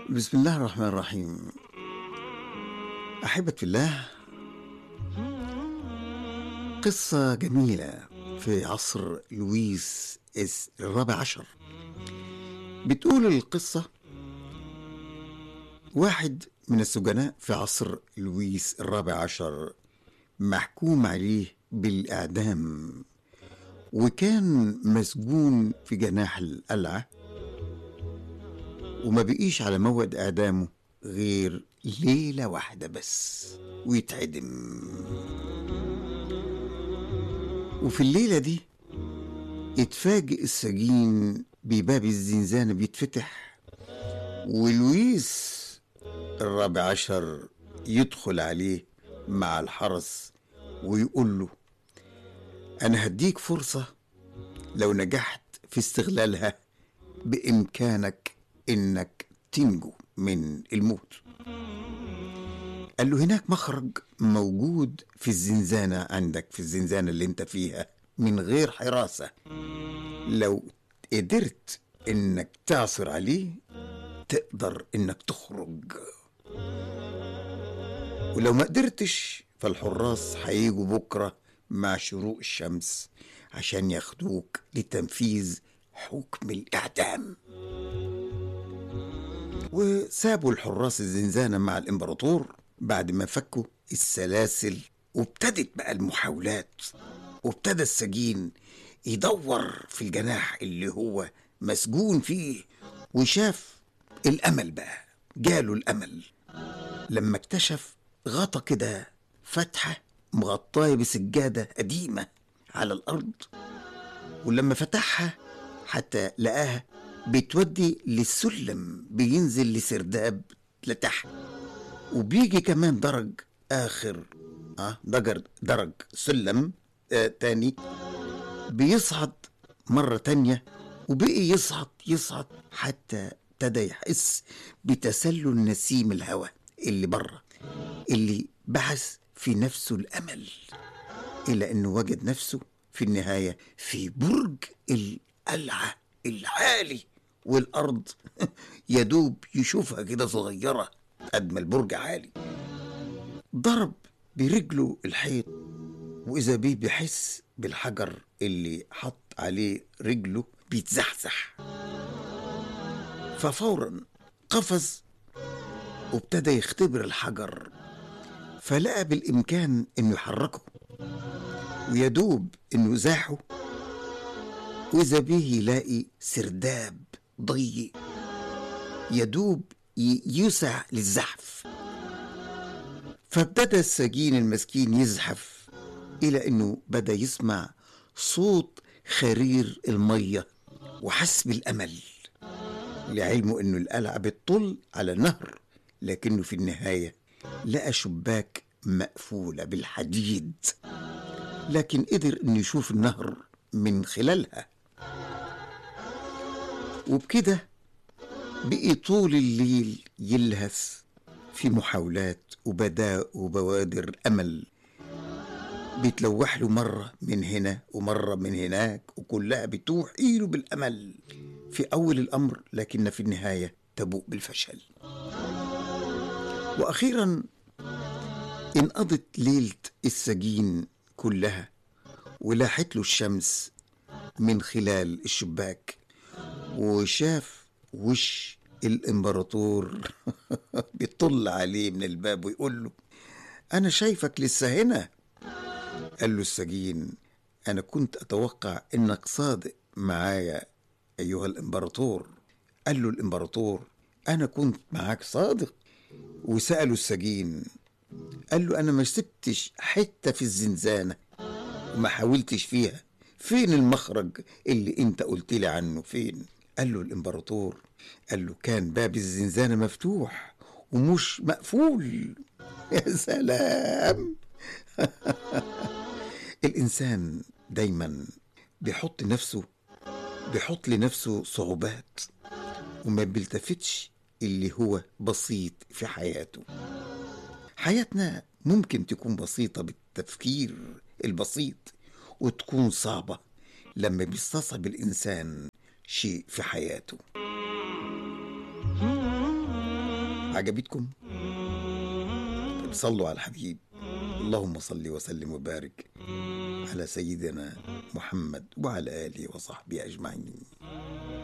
بسم الله الرحمن الرحيم أحبة في الله قصة جميلة في عصر لويس اس الرابع عشر بتقول القصة واحد من السجناء في عصر لويس الرابع عشر محكوم عليه بالإعدام وكان مسجون في جناح القلعة وما بقيش على موعد إعدامه غير ليلة واحدة بس ويتعدم وفي الليلة دي اتفاجئ السجين بباب الزنزانة بيتفتح ولويس الرابع عشر يدخل عليه مع الحرس ويقول له أنا هديك فرصة لو نجحت في استغلالها بإمكانك إنك تنجو من الموت قال له هناك مخرج موجود في الزنزانة عندك في الزنزانة اللي انت فيها من غير حراسة لو قدرت انك تعثر عليه تقدر انك تخرج ولو ما قدرتش فالحراس هيجوا بكرة مع شروق الشمس عشان ياخدوك لتنفيذ حكم الإعدام وسابوا الحراس الزنزانة مع الإمبراطور بعد ما فكوا السلاسل وابتدت بقى المحاولات وابتدى السجين يدور في الجناح اللي هو مسجون فيه وشاف الأمل بقى جاله الأمل لما اكتشف غطى كده فتحة مغطاية بسجادة قديمة على الأرض ولما فتحها حتى لقاها بتودي للسلم بينزل لسرداب لتحت وبيجي كمان درج آخر آه درج درج سلم آه تاني بيصعد مرة تانية وبقي يصعد يصعد حتى ابتدى يحس بتسلل نسيم الهواء اللي بره اللي بحث في نفسه الأمل إلى أنه وجد نفسه في النهاية في برج القلعة العالي والأرض يدوب يشوفها كده صغيرة قد ما البرج عالي ضرب برجله الحيط وإذا بيه بيحس بالحجر اللي حط عليه رجله بيتزحزح ففورا قفز وابتدى يختبر الحجر فلقى بالإمكان إنه يحركه ويدوب إنه زاحه وإذا به يلاقي سرداب ضيق يدوب يسع للزحف فابتدى السجين المسكين يزحف إلى أنه بدأ يسمع صوت خرير المية وحس بالأمل لعلمه أنه القلعة بتطل على نهر لكنه في النهاية لقى شباك مقفولة بالحديد لكن قدر أنه يشوف النهر من خلالها وبكده بقي طول الليل يلهث في محاولات وبداء وبوادر أمل بيتلوح له مرة من هنا ومرة من هناك وكلها بتوحي له بالأمل في أول الأمر لكن في النهاية تبوء بالفشل وأخيرا انقضت ليلة السجين كلها ولاحت له الشمس من خلال الشباك وشاف وش الامبراطور بيطل عليه من الباب ويقول له انا شايفك لسه هنا قال له السجين انا كنت اتوقع انك صادق معايا ايها الامبراطور قال له الامبراطور انا كنت معاك صادق وساله السجين قال له انا ما سبتش حته في الزنزانه وما حاولتش فيها فين المخرج اللي انت قلت لي عنه فين قال له الامبراطور قال له كان باب الزنزانه مفتوح ومش مقفول يا سلام الانسان دايما بيحط نفسه بيحط لنفسه صعوبات وما بيلتفتش اللي هو بسيط في حياته حياتنا ممكن تكون بسيطة بالتفكير البسيط وتكون صعبة لما بيستصعب الإنسان شيء في حياته عجبتكم طيب صلوا على الحبيب اللهم صل وسلم وبارك على سيدنا محمد وعلى آله وصحبه أجمعين